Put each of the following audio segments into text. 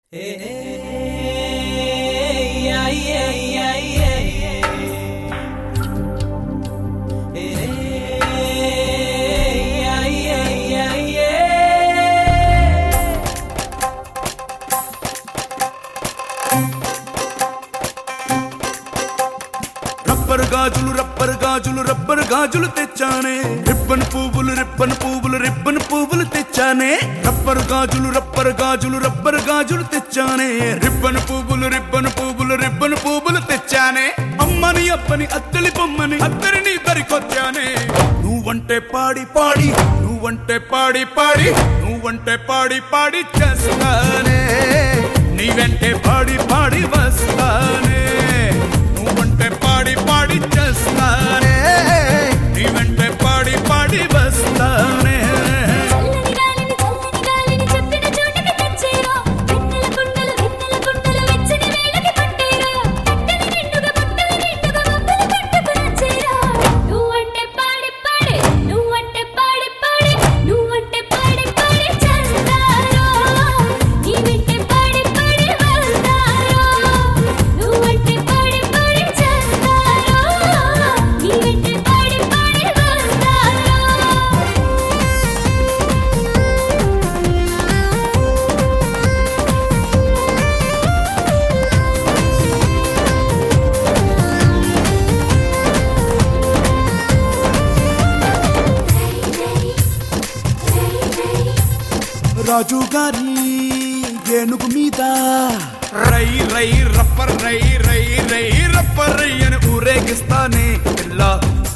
rubber గాజులు rubber గాజులు rubber గాజులు తెచ్చానే రిబ్బన్ పువ్వులు రిబ్బన్ పువ్వులు రిబ్బన్ పువ్వులు తెచ్చానే రబ్బర్ గాజులు రబ్బర్ గాజులు రబ్బర్ గాజులు తెచ్చానే రిబ్బన్ పువ్వులు రిబ్బన్ పువ్వులు రిబ్బన్ పువ్వులు తెచ్చానే అమ్మని అప్పని అత్తలి బొమ్మని అత్తరిని దరికొచ్చానే నువ్వంటే పాడి పాడి నువ్వంటే పాడి పాడి నువ్వంటే పాడి పాడి చేస్తానే నీ వెంటే పాడి పాడి వస్తానే నువ్వంటే పాడి పాడి చేస్తానే నీ వెంటే పాడి పాడి వస్తానే చల్లని గాలిని చల్లని గాలిని చెప్పిన చోటికి తెచ్చేరా వెన్నెల కుండలు వెన్నెల కుండలు వెచ్చని వేళకి పట్టేరా కట్టెల నిండుగా బుట్టల నిండుగా మబ్బులు కట్టుకు నచ్చేరా నువ్వంటే పాడి పాడి నువ్వంటే పాడి పాడి నువ్వంటే పాడి పాడి చేస్తారో నీ వెంటే పాడి పాడి వెళ్తారో నువ్వంటే పాడి పాడి చేస్తారో నీ వెంటే పాడి పాడి వెళ్తారో రాజు గారి ఏనుగు మీద రై రై రప్పర్ రై రై రై రప్పర్ రై అని ఊరేగిస్తానే పిల్ల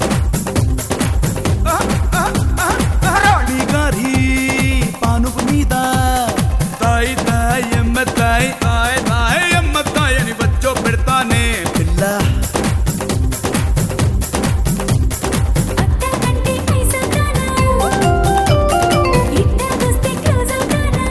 ఆ, ఆ, ఆ, ఆ, రాణి గారి పానుగు మీద తాయి తాయి ఎమ్మ తాయి తాయి తాయి ఎమ్మ తాయి అని వచ్చో పెడతానే పిల్ల అట్టకంటే పైసల్దానా ఇట్టకొస్తే క్లోజ్ అవుతానా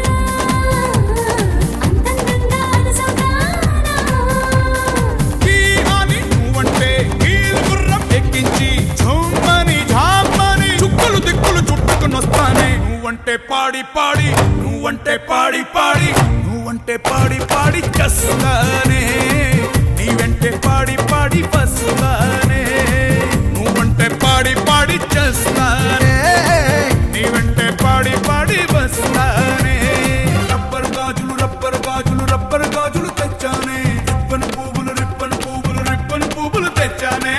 అంతంతంగా అలసవుతానా ఈ అని నువ్వంటే ఈ గుర్రం ఎక్కించి ఝుమ్మని ఝామ్మని చుక్కలు దిక్కులు చుట్టుకుని వస్తానే నువ్వంటే పాడి పాడి నువ్వంటే పాడి పాడి నువ్వంటే పాడి పాడి చేస్తానే నీ వెంటే పాడి పాడి వస్తానే నువ్వంటే పాడి పాడి చేస్తానే నీ వెంటే పాడి పాడి వస్తానే రబ్బర్ గాజులు రబ్బర్ గాజులు రబ్బర్ గాజులు తెచ్చానే రిబ్బన్ పువ్వులు రిబ్బన్ పువ్వులు రిబ్బన్ పువ్వులు తెచ్చానే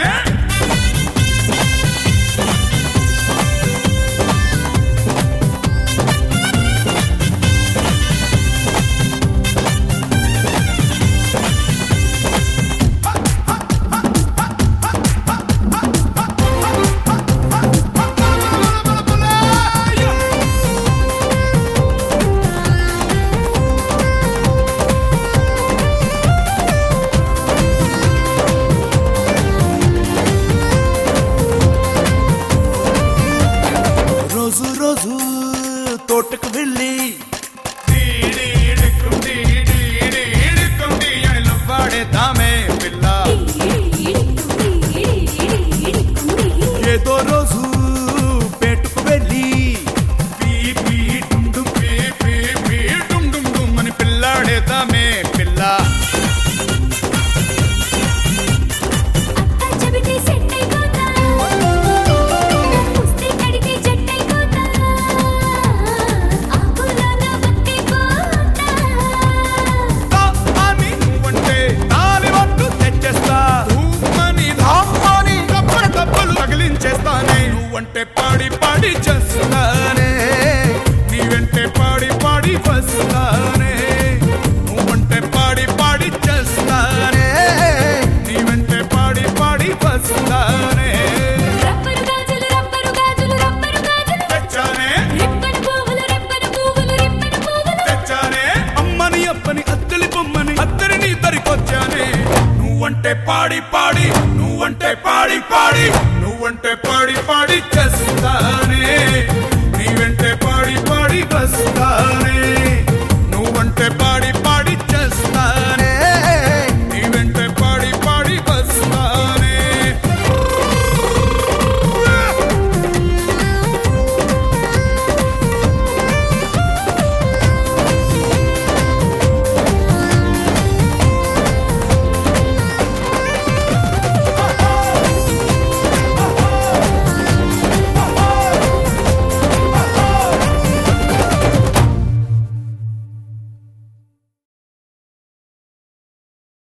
రోజు రోజు తోటకు వెళ్ళి వాడేద్దామే పిల్ల ఏదో రోజు పేటుకు వెళ్ళి పీ పీ డుమ్ డుమ్ పీ పీ పీ డుమ్ డుమ్ డుమ్ అని పిల్లాడేద్దామే పిల్ల అక్క చెబితే సెట్ అయిపోతా పుస్తే కడితే జట్ అయిపోతా ఆకులాగా బక్కైపోతా తా అని నువ్వంటే తాలి వట్టు తెచ్చేస్తా ధూమని ధామ్మని కప్పడ కప్పలు తగిలించేస్తానే నువ్వంటే పాడి పాడి చేస్తానే నీ వెంటే పాడి పాడి వస్తానే నువ్వంటే పాడి పాడి చేస్తానే నీ వెంటే పాడి పాడి వస్తానే రబ్బరు గాజులు రబ్బరు గాజులు రబ్బరు గాజులు తెచ్చానే రిబ్బన్ పువ్వులు రిబ్బన్ పువ్వులు రిబ్బన్ పువ్వులు తెచ్చానే అమ్మని అప్పని అత్తలి బొమ్మని అత్తరిని దరికొచ్చానే నువ్వంటే పాడి పాడి నువ్వంటే పాడి పాడి నువ్వంటే పాడి పాడి చేస్తానే